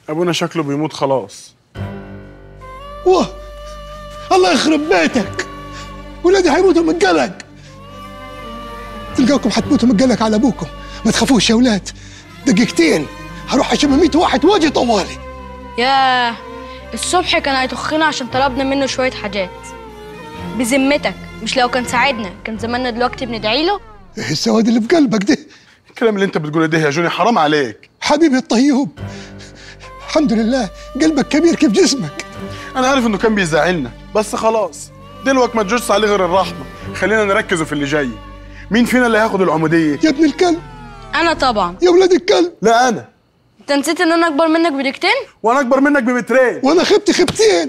ابونا شكله بيموت خلاص واه الله يخرب بيتك ولادي هيموتوا من قلق تلقاكم حتموتوا من قلق على ابوكم ما تخافوش يا ولاد دقيقتين هروح اشم 100 واحد واجي طوالي ياه الصبح كان هيطخنا عشان طلبنا منه شوية حاجات بذمتك مش لو كان ساعدنا كان زماننا دلوقتي بندعي له ايه السواد اللي في قلبك ده الكلام اللي انت بتقوله ده يا جوني حرام عليك حبيبي الطيوب الحمد لله قلبك كبير كيف جسمك انا عارف انه كان بيزعلنا بس خلاص دلوقتي ما تجوزش عليه غير الرحمه خلينا نركزوا في اللي جاي مين فينا اللي هياخد العموديه يا ابن الكلب انا طبعا يا ولاد الكلب لا انا انت نسيت ان انا اكبر منك بدقيقتين وانا اكبر منك بمترين وانا خبت خبتين